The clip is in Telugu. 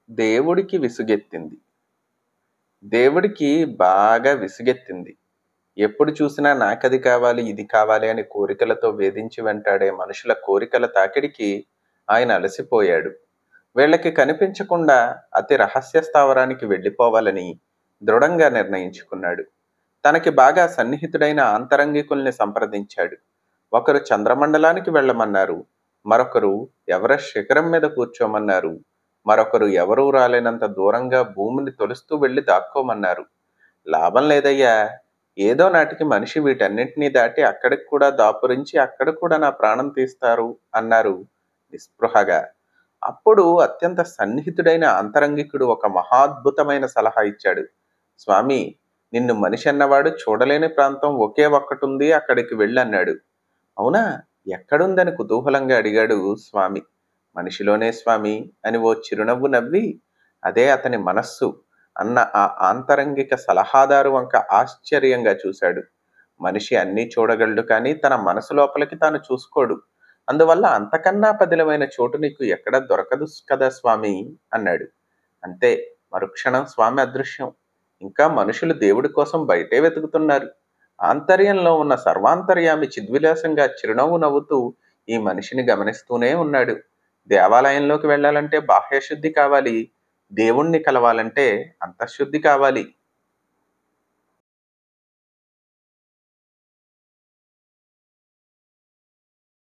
దేవుడికి విసుగెత్తింది దేవుడికి బాగా విసుగెత్తింది ఎప్పుడు చూసినా నాకది కావాలి ఇది కావాలి అని కోరికలతో వేధించి వెంటాడే మనుషుల కోరికల తాకిడికి ఆయన అలసిపోయాడు వీళ్ళకి కనిపించకుండా అతి రహస్య స్థావరానికి వెళ్ళిపోవాలని దృఢంగా నిర్ణయించుకున్నాడు తనకి బాగా సన్నిహితుడైన ఆంతరంగికుల్ని సంప్రదించాడు ఒకరు చంద్రమండలానికి వెళ్ళమన్నారు మరొకరు ఎవరెస్ట్ శిఖరం మీద కూర్చోమన్నారు మరొకరు ఎవరూ రాలేనంత దూరంగా భూమిని తొలుస్తూ వెళ్ళి దాక్కోమన్నారు లాభం లేదయ్యా ఏదో నాటికి మనిషి వీటన్నింటినీ దాటి అక్కడికి కూడా దాపురించి అక్కడ కూడా నా ప్రాణం తీస్తారు అన్నారు నిస్పృహగా అప్పుడు అత్యంత సన్నిహితుడైన అంతరంగికుడు ఒక మహాద్భుతమైన సలహా ఇచ్చాడు స్వామి నిన్ను మనిషి అన్నవాడు చూడలేని ప్రాంతం ఒకే ఒక్కటుంది అక్కడికి వెళ్ళన్నాడు అవునా ఎక్కడుందని కుతూహలంగా అడిగాడు స్వామి మనిషిలోనే స్వామి అని ఓ చిరునవ్వు నవ్వి అదే అతని మనస్సు అన్న ఆ ఆంతరంగిక సలహాదారు వంక ఆశ్చర్యంగా చూశాడు మనిషి అన్నీ చూడగలడు కానీ తన మనసు లోపలికి తాను చూసుకోడు అందువల్ల అంతకన్నా పదిలమైన చోటు నీకు ఎక్కడ దొరకదు కదా స్వామి అన్నాడు అంతే మరుక్షణం స్వామి అదృశ్యం ఇంకా మనుషులు దేవుడి కోసం బయటే వెతుకుతున్నారు ఆంతర్యంలో ఉన్న సర్వాంతర్యామి చిద్విలాసంగా చిరునవ్వు నవ్వుతూ ఈ మనిషిని గమనిస్తూనే ఉన్నాడు దేవాలయంలోకి వెళ్ళాలంటే బాహ్యశుద్ధి కావాలి దేవుణ్ణి కలవాలంటే అంతఃశుద్ధి కావాలి